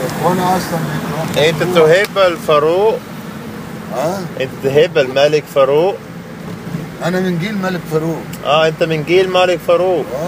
وانا اصلا بيكره انت تحب الفاروق ها انت تحب الملك فاروق انا من جيل ملك فاروق اه انت من جيل ملك فاروق اه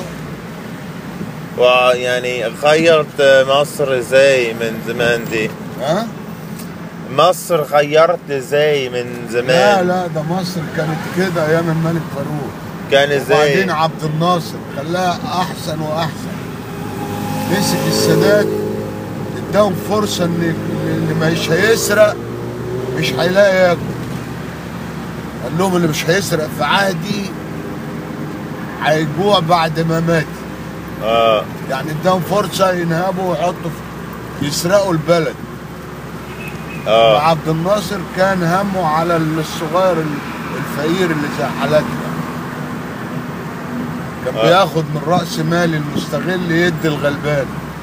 ويعني غيرت مصر ازاي من زمان دي ها مصر غيرت ازاي من زمان لا لا ده مصر كانت كده ايام الملك فاروق كان ازاي وبعدين عبد الناصر خلاها احسن واحسن مسك السادات اداهم فرصه ان اللي مش هيسرق مش هيلاقي ياكل قال لهم اللي مش هيسرق في عهدي هيجوع بعد ما مات اه يعني اداهم فرصه ينهبوا ويحطوا في يسرقوا البلد اه وعبد الناصر كان همه على الصغير الفقير اللي زي حالتنا كان آه. بياخد من راس مال المستغل يدي الغلبان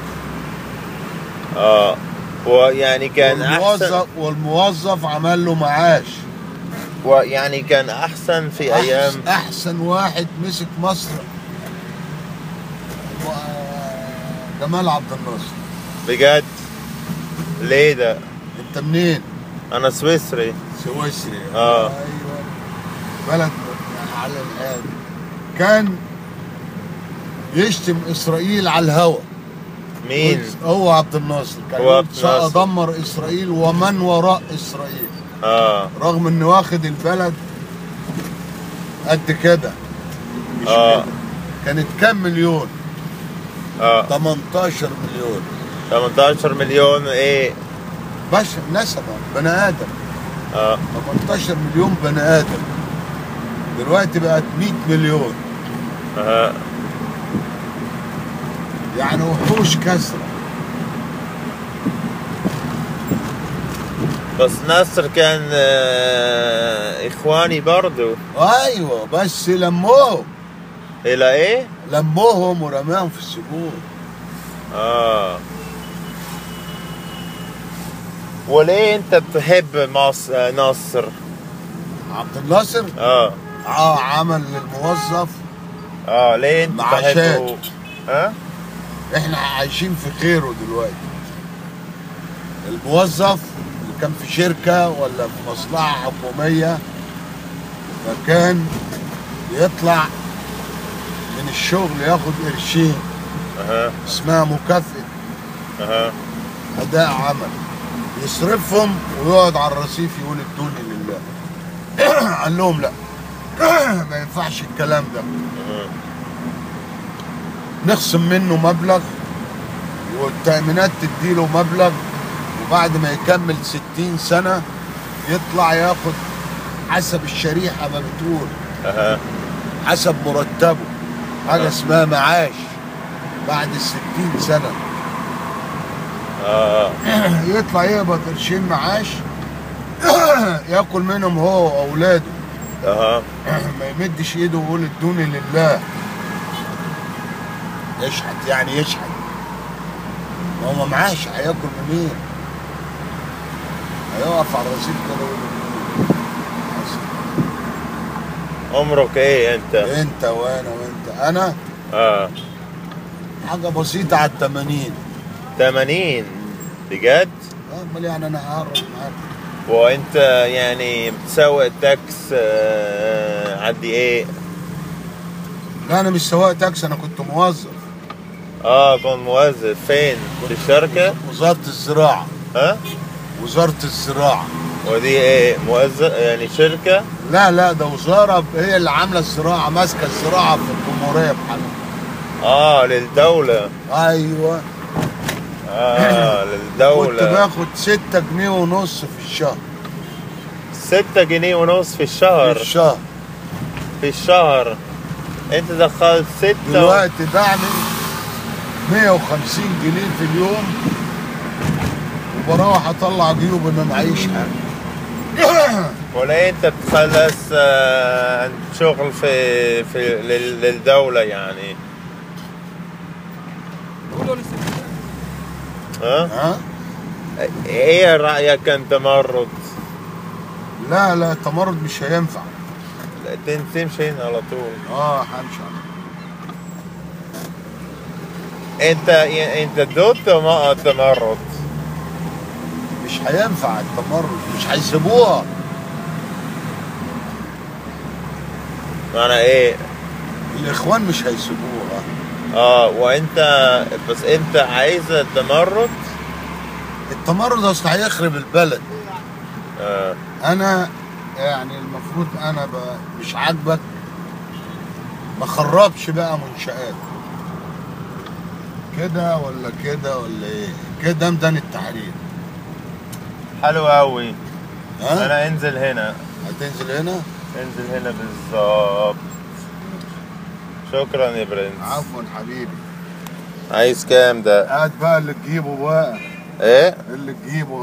اه ويعني كان احسن والموظف والموظف عمل له معاش ويعني كان احسن في ايام أحسن, احسن واحد مسك مصر و- جمال عبد الناصر بجد ليه ده انت منين انا سويسري سويسري آه. ايوه بلد على الآن كان يشتم اسرائيل على الهوى مين هو عبد الناصر كان هو يقول عبد الناصر. سأدمر اسرائيل ومن وراء اسرائيل اه رغم انه واخد البلد قد كده مش آه. كده. كانت كام مليون اه 18 مليون 18 مليون ايه بشر نسمة بني ادم اه 18 مليون بني ادم دلوقتي بقت 100 مليون اه يعني وحوش كسرة بس ناصر كان آه اخواني برضو ايوه بس لموهم الى ايه لموهم ورماهم في السجون اه وليه انت بتحب مصر آه، ناصر عبد الناصر اه ع- عمل للموظف اه ليه انت معاشات. بتحبه اه احنا عايشين في خيره دلوقتي الموظف اللي كان في شركة ولا في مصلحة حكومية فكان يطلع من الشغل ياخد قرشين اها اسمها مكافأة اها أداء عمل يصرفهم ويقعد على الرصيف يقول ادوني لله قال لهم لا ما ينفعش الكلام ده أها. نخصم منه مبلغ والتأمينات تديله مبلغ وبعد ما يكمل ستين سنة يطلع ياخد حسب الشريحة ما بتقول اها حسب مرتبه حاجة آه. اسمها معاش بعد الستين سنة اه يطلع يقبض قرشين معاش ياكل منهم هو واولاده اها ما يمدش ايده ويقول ادوني لله يشحت يعني يشحت ما هو ما معاش هياكل منين هيقف على الرصيف كده ويقول ادوني. عمرك ايه انت انت وانا وانت انا اه حاجه بسيطه على التمانين 80 بجد امال يعني انا هعرف معاك وانت يعني بتسوق تاكس آه عندي ايه لا انا مش سواق تاكسي انا كنت موظف اه كنت موظف فين في الشركة وزاره الزراعه ها وزاره الزراعه ودي ايه موظف يعني شركة لا لا ده وزاره هي اللي عامله الزراعه ماسكه الزراعه في الجمهوريه بحالها اه للدولة ايوه اه كنت للدولة باخد ستة جنيه ونص في الشهر ستة جنيه ونص في في الشهر الشهر في الشهر انت دخلت ستة و... دلوقتي بعمل 150 جنيه في اليوم وبروح اطلع جيوب ان انا اعيش حاجه ولا انت بتخلص آه شغل في في لل- للدولة يعني ها ها ايه رأيك انت مرض لا لا التمرد مش هينفع لا، تمشي هنا على طول اه همشي انت انت ضد ما التمرد مش هينفع التمرد مش هيسيبوها معنى ايه الاخوان مش هيسيبوها اه وانت بس انت عايز التمرد التمرد اصل هيخرب البلد آه. انا يعني المفروض انا ب... مش عاجبك ما خربش بقى منشآت كده ولا كده ولا ايه كده ميدان التحرير حلو قوي ها انا انزل هنا هتنزل هنا انزل هنا بالظبط شكرا يا برنس عفوا حبيبي عايز كام ده هات بقى اللي تجيبه بقى ايه اللي تجيبه